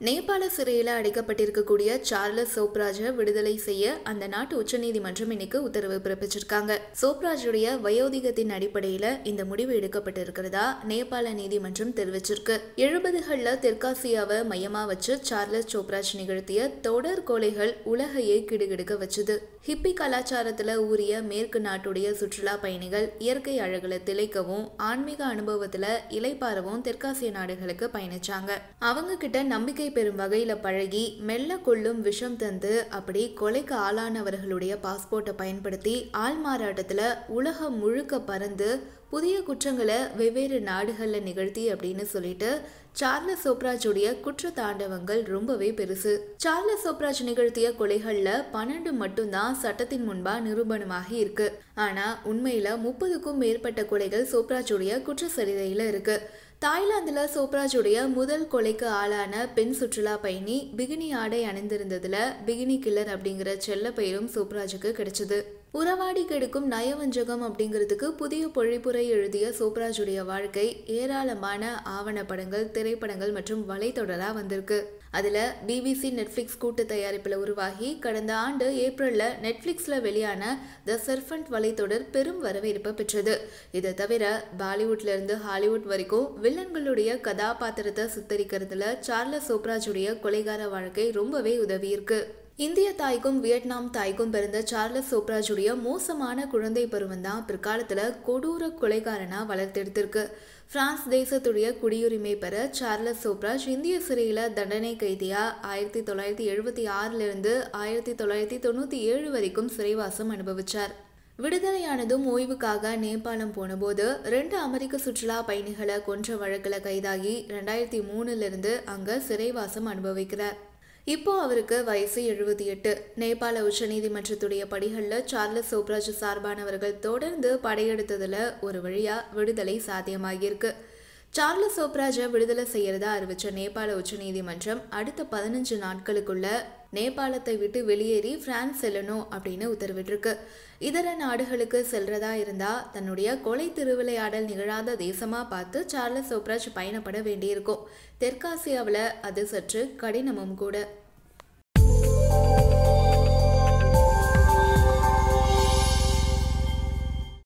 நேபாள சிறையில் அடைக்கப்பட்டிருக்கக்கூடிய சார்லஸ் சோப்ராஜை விடுதலை செய்ய அந்த நாட்டு உச்சநீதிமன்றம் இன்னைக்கு உத்தரவு பிறப்பிச்சிருக்காங்க சோப்ராஜுடைய வயோதிகத்தின் அடிப்படையில் இந்த முடிவு எடுக்கப்பட்டிருக்கிறதா நேபாள நீதிமன்றம் தெரிவிச்சிருக்கு எழுபதுகளில் தெற்காசியாவை மையமா வச்சு சார்லஸ் சோப்ராஜ் நிகழ்த்திய தொடர் கொலைகள் உலகையே கிடுகிடுக்க வச்சுது ஹிப்பி கலாச்சாரத்துல ஊறிய மேற்கு நாட்டுடைய சுற்றுலா பயணிகள் இயற்கை அழகுல திளைக்கவும் ஆன்மீக அனுபவத்துல இலைப்பாரவும் தெற்காசிய நாடுகளுக்கு பயணிச்சாங்க அவங்க கிட்ட நம்பிக்கை பெறும் வகையில பழகி மெல்ல கொள்ளும் விஷம் தந்து அப்படி கொலைக்கு ஆளானவர்களுடைய பாஸ்போர்ட்டை பயன்படுத்தி ஆள்மாறாட்டத்துல உலகம் முழுக்க பறந்து புதிய குற்றங்களை வெவ்வேறு நாடுகளில் நிகழ்த்தி அப்படின்னு சொல்லிட்டு சார்லஸ் சோப்ராஜுடைய குற்ற தாண்டவங்கள் ரொம்பவே பெருசு சார்லஸ் சோப்ராஜ் நிகழ்த்திய கொலைகள்ல பன்னெண்டு மட்டும்தான் சட்டத்தின் முன்பா நிரூபணமாகி இருக்கு ஆனா உண்மையில முப்பதுக்கும் மேற்பட்ட கொலைகள் சோப்ராஜுடைய குற்ற சரிதையில இருக்கு தாய்லாந்துல சோப்ராஜுடைய முதல் கொலைக்கு ஆளான பெண் சுற்றுலா பயணி பிகினி ஆடை அணிந்திருந்ததுல பிகினி கில்லர் அப்படிங்கிற செல்ல பெயரும் சோப்ராஜுக்கு கிடைச்சது உறவாடி கெடுக்கும் நயவஞ்சகம் அப்படிங்கிறதுக்கு புதிய பொழிப்புரை எழுதிய சோப்ராஜுடைய வாழ்க்கை ஏராளமான ஆவணப்படங்கள் திரைப்படங்கள் மற்றும் வலைத்தொடரா வந்திருக்கு அதுல பிபிசி நெட்ஃபிளிக்ஸ் கூட்டு தயாரிப்புல உருவாகி கடந்த ஆண்டு ஏப்ரல்ல நெட்ஃபிளிக்ஸ்ல வெளியான த சர்ஃபண்ட் வலைத்தொடர் பெரும் வரவேற்பை பெற்றது இதை தவிர பாலிவுட்ல இருந்து ஹாலிவுட் வரைக்கும் வில்லன்களுடைய கதாபாத்திரத்தை சித்தரிக்கிறதுல சார்லஸ் சோப்ராஜுடைய கொலைகார வாழ்க்கை ரொம்பவே உதவி இருக்கு இந்திய தாய்க்கும் வியட்நாம் தாய்க்கும் பிறந்த சார்லஸ் சோப்ராஜுடைய மோசமான குழந்தை பருவம் தான் பிற்காலத்துல கொடூர கொலைகாரனா வளர்த்தெடுத்திருக்கு பிரான்ஸ் தேசத்துடைய குடியுரிமை பெற சார்லஸ் சோப்ராஜ் இந்திய சிறையில தண்டனை கைதியா ஆயிரத்தி தொள்ளாயிரத்தி எழுபத்தி ஆறுல இருந்து ஆயிரத்தி தொள்ளாயிரத்தி தொண்ணூத்தி ஏழு வரைக்கும் சிறைவாசம் அனுபவிச்சார் விடுதலையானதும் ஓய்வுக்காக நேபாளம் போனபோது ரெண்டு அமெரிக்க சுற்றுலா பயணிகளை கொன்ற வழக்கில் கைதாகி ரெண்டாயிரத்தி மூணுல இருந்து அங்க சிறைவாசம் அனுபவிக்கிறார் இப்போ அவருக்கு வயசு எழுபத்தி எட்டு நேபாள உச்சநீதிமன்றத்துடைய படிகளில் சார்லஸ் சோப்ராஜ் சார்பானவர்கள் தொடர்ந்து படையெடுத்ததுல ஒரு வழியா விடுதலை சாத்தியமாகியிருக்கு சார்லஸ் சோப்ராஜை விடுதலை செய்யறதா அறிவிச்ச நேபாள உச்சநீதிமன்றம் அடுத்த பதினஞ்சு நாட்களுக்குள்ள நேபாளத்தை விட்டு வெளியேறி பிரான்ஸ் செல்லணும் அப்படின்னு உத்தரவிட்டிருக்கு இதர நாடுகளுக்கு செல்றதா இருந்தா தன்னுடைய கொலை திருவிளையாடல் நிகழாத தேசமா பார்த்து சார்லஸ் சோப்ராஜ் பயணப்பட வேண்டியிருக்கும் தெற்காசியாவில் அது சற்று கடினமும் கூட